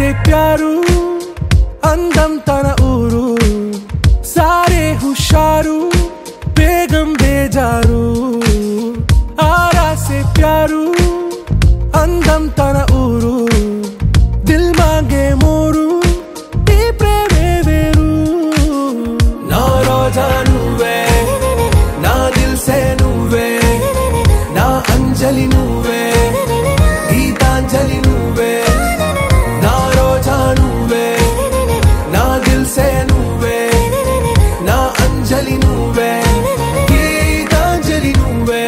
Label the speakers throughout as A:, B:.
A: సే ప్యారు అందం తన ఊరు సారే హుషారు బేగం బేజారు ఆరా సే ప్యారు అందం తన ఊరు దిల్ మాంగే మోరు ఈ ప్రేమే వేరు నా రోజా నువ్వే నా దిల్ సే నువ్వే నా అంజలి నువ్వే గీతాంజలి నువ్వే నా రోజా నువ్వే నా దిల్ సే నువ్వే నా అంజలి నువ్వే గీతాంజలి నువ్వే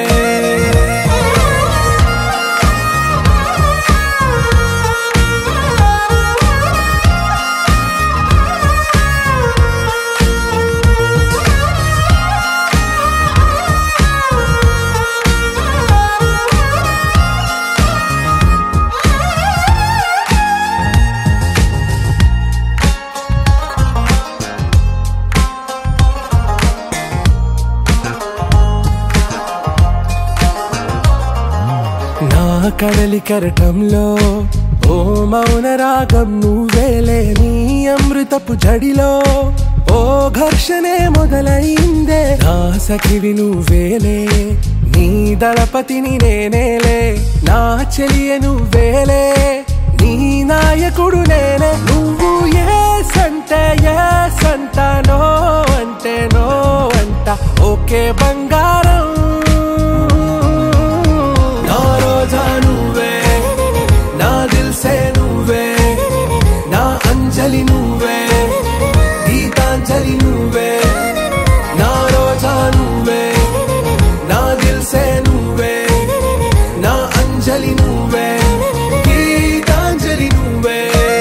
A: నా కడలి కెరటంలో ఓ మౌన రాగం నువ్వేలే నీ అమృతపు జడిలో ఓ ఘర్షణే మొదలైందే నా సఖివి నువ్వేలే నీ దళపతిని నేనేలే నా చెలియ నువ్వేలే నీ నాయకుడు నేనే నువ్వు ఏ సంట ఏ సంట నో అంటే నో అంట ఓకే బంగారం నా రోజా నువ్వే నా దిల్ సే నువ్వే నా అంజలి నువ్వే గీతాంజలి నువ్వే నా రోజా నువ్వే నా దిల్ సే నువ్వే నా అంజలి నువ్వే గీతాంజలి నువ్వే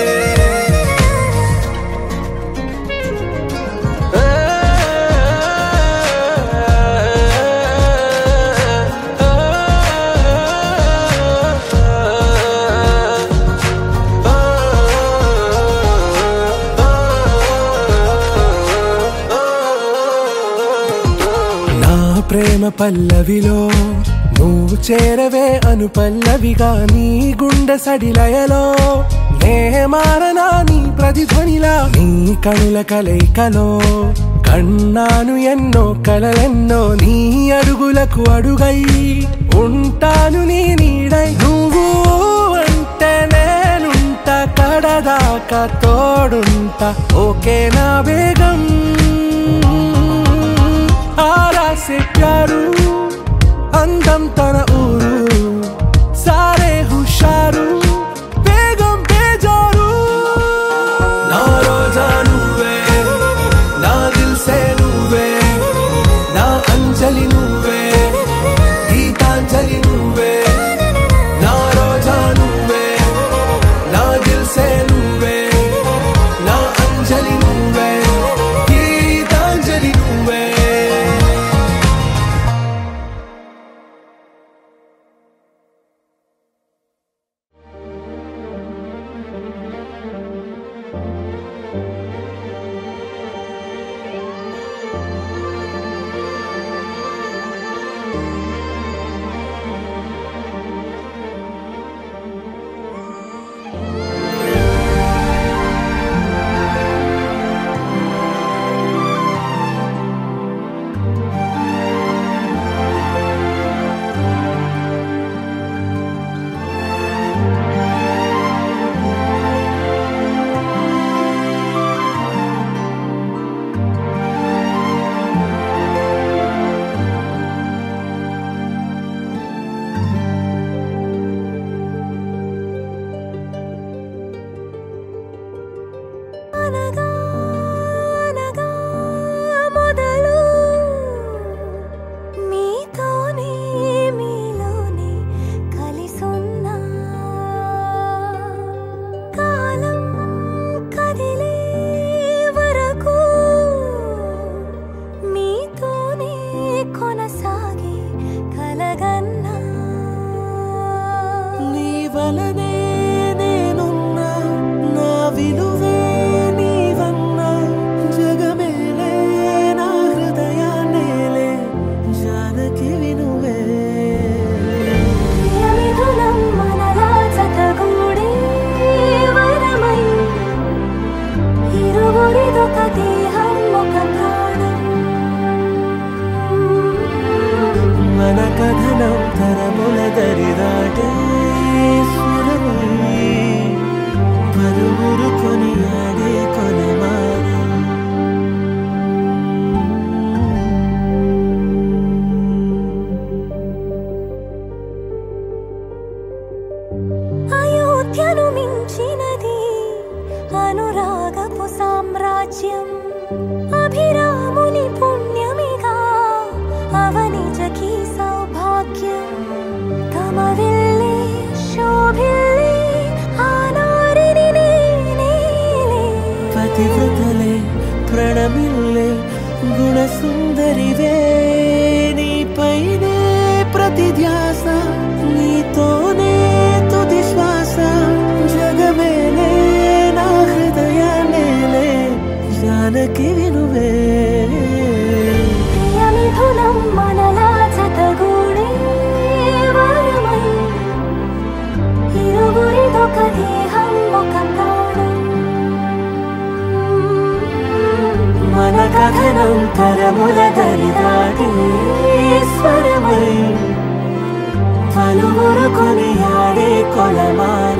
A: నా ప్రేమ పల్లవిలో నువ్వు చేరవే అను పల్లవిగా నీ గుండె సడిలయలో నే మారనా నీ ప్రతిధ్వనిలా నీ కనుల కలయికలో కన్నాను ఎన్నో కలలెన్నో నీ అడుగులకు అడుగై ఉంటాను నీ నీడై నువ్వు అంటే నేనుంట కడదాకా తోడుంటా ఓకే నా వేగం ఆరా సే ప్యారు అందం తన ఊరు సారే హుషారు బేగం బేజారు నా రోజా నువ్వే నా దిల్ సే నువ్వే నా అంజలి నువ్వే గీతాంజలి నువ్వే నా రోజా నువ్వే నా దిల్ సే నువ్వే నా అంజలి నువ్వే గీతాంజలి నువ్వే
B: అనగా అనగా మొదలు మీతోనే మీలోనే కలిసున్నా కాలం కదిలే వరకు మీతోనే కొనసాగే కలగన్నా
A: నీ వలనే నేనున్నా నా విలువే నీ
B: అనురాగపు సామ్రాజ్యం అభిరాముని పుణ్యమిగా అవనిజకి సౌభాగ్యం తమ విల్లే శోభిల్లే ఆనారిని నేనేలే
A: పతివ్రతలే ప్రణమిల్లే గుణసుందరివే నీపైనే ప్రతి ధ్యాస నీతోనే తుది శ్వాస జగమేలే నా హృదయాన్నేలే జానకి వినువే
B: ప్రియమిథునం మనలా జతగూడే వరమై ఇరువురిదొక దేహం ఒక ప్రాణం
A: మన కథనం తరముల దరిదాటి స్వరమై పలువురు కొనియాడే కొలమాయ